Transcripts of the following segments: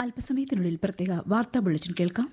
അല്പസമയത്തിനുള്ളിൽ പ്രത്യേക വാർത്താ ബുള്ളറ്റിൻ കേൾക്കാം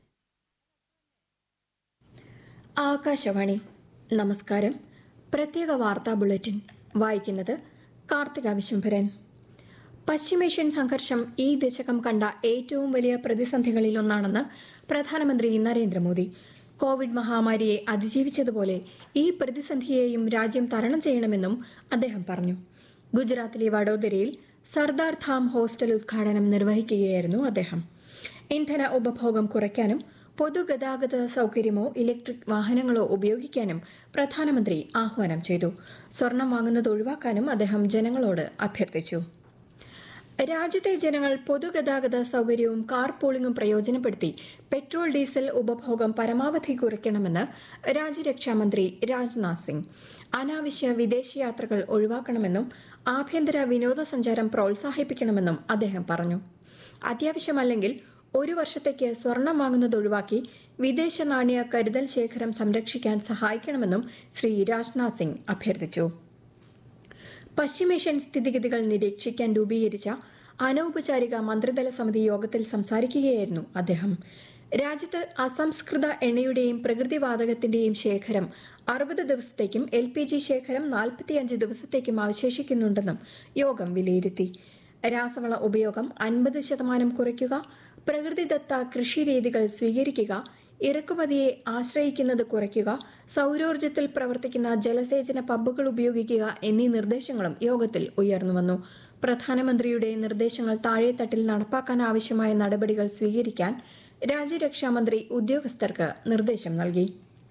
ആകാശവാണി നമസ്കാരം പ്രത്യേക വാർത്താ ബുള്ളറ്റിൻ വായിക്കുന്നത് കാർത്തിക വിശംഭരൻ പശ്ചിമേഷ്യൻ സംഘർഷം ഈ ദശകം കണ്ട ഏറ്റവും വലിയ പ്രതിസന്ധികളിലൊന്നാണെന്ന് പ്രധാനമന്ത്രി നരേന്ദ്രമോദി കോവിഡ് മഹാമാരിയെ അതിജീവിച്ചതുപോലെ ഈ പ്രതിസന്ധിയെയും രാജ്യം തരണം ചെയ്യണമെന്നും അദ്ദേഹം പറഞ്ഞു ഗുജറാത്തിലെ വഡോദരയിൽ സർദാർ ധാം ഹോസ്റ്റൽ ഉദ്ഘാടനം നിർവഹിക്കുകയായിരുന്നു അദ്ദേഹം ഇന്ധന ഉപഭോഗം കുറയ്ക്കാനും പൊതുഗതാഗത സൗകര്യമോ ഇലക്ട്രിക് വാഹനങ്ങളോ ഉപയോഗിക്കാനും പ്രധാനമന്ത്രി ആഹ്വാനം ചെയ്തു സ്വർണം വാങ്ങുന്നത് ഒഴിവാക്കാനും അദ്ദേഹം ജനങ്ങളോട് അഭ്യർത്ഥിച്ചു രാജ്യത്തെ ജനങ്ങൾ പൊതുഗതാഗത സൗകര്യവും കാർ പൂളിംഗും പ്രയോജനപ്പെടുത്തി പെട്രോൾ ഡീസൽ ഉപഭോഗം പരമാവധി കുറയ്ക്കണമെന്ന് രാജ്യരക്ഷാമന്ത്രി രാജ്നാഥ് സിംഗ് അനാവശ്യ വിദേശയാത്രകൾ ഒഴിവാക്കണമെന്നും ആഭ്യന്തര വിനോദസഞ്ചാരം പ്രോത്സാഹിപ്പിക്കണമെന്നും അദ്ദേഹം പറഞ്ഞു അത്യാവശ്യമല്ലെങ്കിൽ ഒരു വർഷത്തേക്ക് സ്വർണം വാങ്ങുന്നത് ഒഴിവാക്കി വിദേശ നാണ്യ കരുതൽ ശേഖരം സംരക്ഷിക്കാൻ സഹായിക്കണമെന്നും ശ്രീ രാജ്നാഥ് സിംഗ് അഭ്യർത്ഥിച്ചു പശ്ചിമേഷ്യൻ സ്ഥിതിഗതികൾ നിരീക്ഷിക്കാൻ രൂപീകരിച്ച അനൗപചാരിക മന്ത്രിതല സമിതി യോഗത്തിൽ സംസാരിക്കുകയായിരുന്നു അദ്ദേഹം രാജ്യത്ത് അസംസ്കൃത എണ്ണയുടെയും പ്രകൃതിവാതകത്തിന്റെയും ശേഖരം അറുപത് ദിവസത്തേക്കും എൽ പി ജി ശേഖരം നാൽപ്പത്തിയഞ്ച് ദിവസത്തേക്കും അവശേഷിക്കുന്നുണ്ടെന്നും യോഗം വിലയിരുത്തി രാസവള ഉപയോഗം അൻപത് ശതമാനം കുറയ്ക്കുക പ്രകൃതിദത്ത കൃഷിരീതികൾ സ്വീകരിക്കുക ഇറക്കുമതിയെ ആശ്രയിക്കുന്നത് കുറയ്ക്കുക സൗരോർജ്ജത്തിൽ പ്രവർത്തിക്കുന്ന ജലസേചന പമ്പുകൾ ഉപയോഗിക്കുക എന്നീ നിർദ്ദേശങ്ങളും യോഗത്തിൽ ഉയർന്നുവന്നു പ്രധാനമന്ത്രിയുടെ നിർദ്ദേശങ്ങൾ താഴെത്തട്ടിൽ നടപ്പാക്കാൻ ആവശ്യമായ നടപടികൾ സ്വീകരിക്കാൻ രാജ്യരക്ഷാമന്ത്രി ഉദ്യോഗസ്ഥർക്ക് നിർദ്ദേശം നൽകി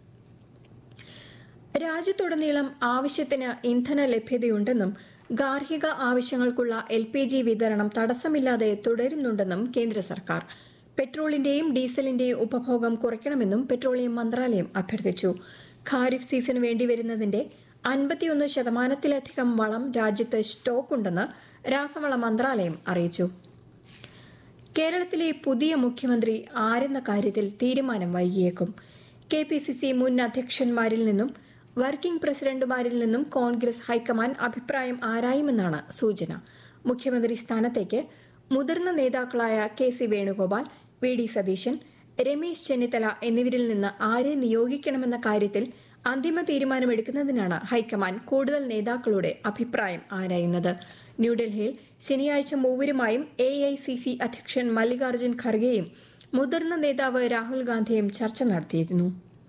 രാജ്യത്തുടനീളം ആവശ്യത്തിന് ഇന്ധന ലഭ്യതയുണ്ടെന്നും ഗാർഹിക ആവശ്യങ്ങൾക്കുള്ള എൽ പി ജി വിതരണം തടസ്സമില്ലാതെ തുടരുന്നുണ്ടെന്നും കേന്ദ്ര സർക്കാർ പെട്രോളിന്റെയും ഡീസലിന്റെയും ഉപഭോഗം കുറയ്ക്കണമെന്നും പെട്രോളിയം മന്ത്രാലയം അഭ്യർത്ഥിച്ചു ഖാരിഫ് സീസണ് വേണ്ടിവരുന്നതിന്റെ അൻപത്തിയൊന്ന് ശതമാനത്തിലധികം വളം രാജ്യത്ത് സ്റ്റോക്കുണ്ടെന്ന് രാസവള മന്ത്രാലയം അറിയിച്ചു കേരളത്തിലെ പുതിയ മുഖ്യമന്ത്രി ആരെന്ന കാര്യത്തിൽ തീരുമാനം വൈകിയേക്കും കെ പി സി സി മുൻ അധ്യക്ഷന്മാരിൽ നിന്നും വർക്കിംഗ് പ്രസിഡന്റുമാരിൽ നിന്നും കോൺഗ്രസ് ഹൈക്കമാൻഡ് അഭിപ്രായം ആരായുമെന്നാണ് സൂചന മുഖ്യമന്ത്രി സ്ഥാനത്തേക്ക് മുതിർന്ന നേതാക്കളായ K C Venugopal V D Satheesan Ramesh Chennithala എന്നിവരിൽ നിന്ന് ആരെ നിയോഗിക്കണമെന്ന കാര്യത്തിൽ അന്തിമ തീരുമാനമെടുക്കുന്നതിനാണ് ഹൈക്കമാൻഡ് കൂടുതൽ നേതാക്കളുടെ അഭിപ്രായം ആരായുന്നത് ന്യൂഡൽഹിയിൽ ശനിയാഴ്ച മൂവരുമായും എ ഐ സി സി അധ്യക്ഷൻ മല്ലികാർജ്ജുൻ ഖർഗെയും മുതിർന്ന നേതാവ് രാഹുൽ ഗാന്ധിയും ചർച്ച നടത്തിയിരുന്നു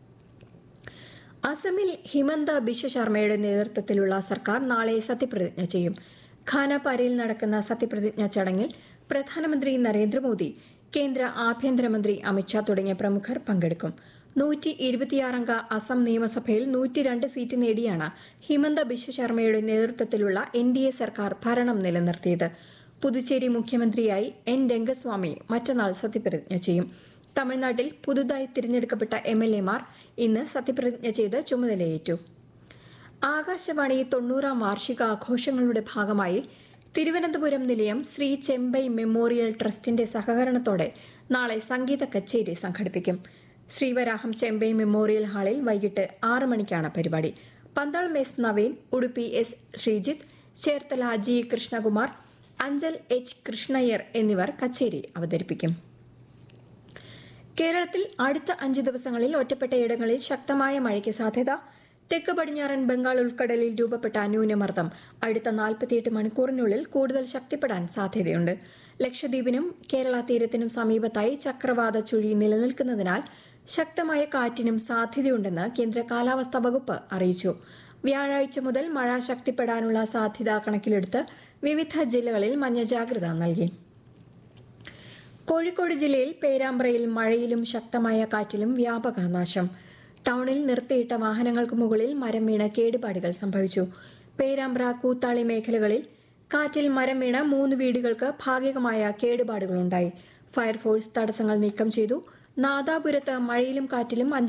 അസമിൽ ഹിമന്ത ബിശ്വ ശർമ്മയുടെ നേതൃത്വത്തിലുള്ള സർക്കാർ നാളെ സത്യപ്രതിജ്ഞ ചെയ്യും ഖാനാപാരയിൽ നടക്കുന്ന സത്യപ്രതിജ്ഞാ ചടങ്ങിൽ പ്രധാനമന്ത്രി നരേന്ദ്രമോദി കേന്ദ്ര ആഭ്യന്തരമന്ത്രി അമിത്ഷാ തുടങ്ങിയ പ്രമുഖർ പങ്കെടുക്കും നൂറ്റി ഇരുപത്തിയാറംഗ അസം നിയമസഭയിൽ നൂറ്റിരണ്ട് സീറ്റ് നേടിയാണ് ഹിമന്ത ബിശ്വ ശർമ്മയുടെ നേതൃത്വത്തിലുള്ള എൻ ഡി എ സർക്കാർ ഭരണം നിലനിർത്തിയത് പുതുച്ചേരി മുഖ്യമന്ത്രിയായി എൻ രംഗസ്വാമി മറ്റന്നാൾ സത്യപ്രതിജ്ഞ ചെയ്യും തമിഴ്നാട്ടിൽ പുതുതായി തിരഞ്ഞെടുക്കപ്പെട്ട എം എൽ എമാർ ഇന്ന് സത്യപ്രതിജ്ഞ ചെയ്ത് ചുമതലയേറ്റു ആകാശവാണി തൊണ്ണൂറാം വാർഷികാഘോഷങ്ങളുടെ ഭാഗമായി തിരുവനന്തപുരം നിലയം ശ്രീ ചെമ്പൈ മെമ്മോറിയൽ ട്രസ്റ്റിന്റെ സഹകരണത്തോടെ നാളെ സംഗീത കച്ചേരി സംഘടിപ്പിക്കും ശ്രീവരാഹം ചെമ്പൈ മെമ്മോറിയൽ ഹാളിൽ വൈകിട്ട് ആറ് മണിക്കാണ് പരിപാടി Pandalam S Naveen Udupi S Sreejith Cherthala G Krishnakumar Anchal H Krishnaiyer എന്നിവർ കച്ചേരി അവതരിപ്പിക്കും കേരളത്തിൽ അടുത്ത അഞ്ച് ദിവസങ്ങളിൽ ഒറ്റപ്പെട്ടയിടങ്ങളിൽ ശക്തമായ മഴയ്ക്ക് സാധ്യത തെക്ക് പടിഞ്ഞാറൻ ബംഗാൾ ഉൾക്കടലിൽ രൂപപ്പെട്ട ന്യൂനമർദ്ദം അടുത്ത നാൽപ്പത്തിയെട്ട് മണിക്കൂറിനുള്ളിൽ കൂടുതൽ ശക്തിപ്പെടാൻ സാധ്യതയുണ്ട് ലക്ഷദ്വീപിനും കേരള തീരത്തിനും സമീപത്തായി ചക്രവാത ചുഴി നിലനിൽക്കുന്നതിനാൽ ശക്തമായ കാറ്റിനും സാധ്യതയുണ്ടെന്ന് കേന്ദ്ര കാലാവസ്ഥാ വകുപ്പ് അറിയിച്ചു വ്യാഴാഴ്ച മുതൽ മഴ ശക്തിപ്പെടാനുള്ള സാധ്യത കണക്കിലെടുത്ത് വിവിധ ജില്ലകളിൽ മഞ്ഞ ജാഗ്രത നൽകി കോഴിക്കോട് ജില്ലയിൽ പേരാമ്പ്രയിൽ മഴയിലും ശക്തമായ കാറ്റിലും വ്യാപക നാശം ടൗണിൽ നിർത്തിയിട്ട വാഹനങ്ങൾക്ക് മുകളിൽ മരം വീണ് കേടുപാടുകൾ സംഭവിച്ചു പേരാമ്പ്ര കൂത്താളി മേഖലകളിൽ കാറ്റിൽ മരം വീണ് മൂന്ന് വീടുകൾക്ക് ഭാഗികമായ കേടുപാടുകളുണ്ടായി ഫയർഫോഴ്സ് തടസ്സങ്ങൾ നീക്കം ചെയ്തു നാദാപുരത്ത് മഴയിലും കാറ്റിലും അഞ്ച്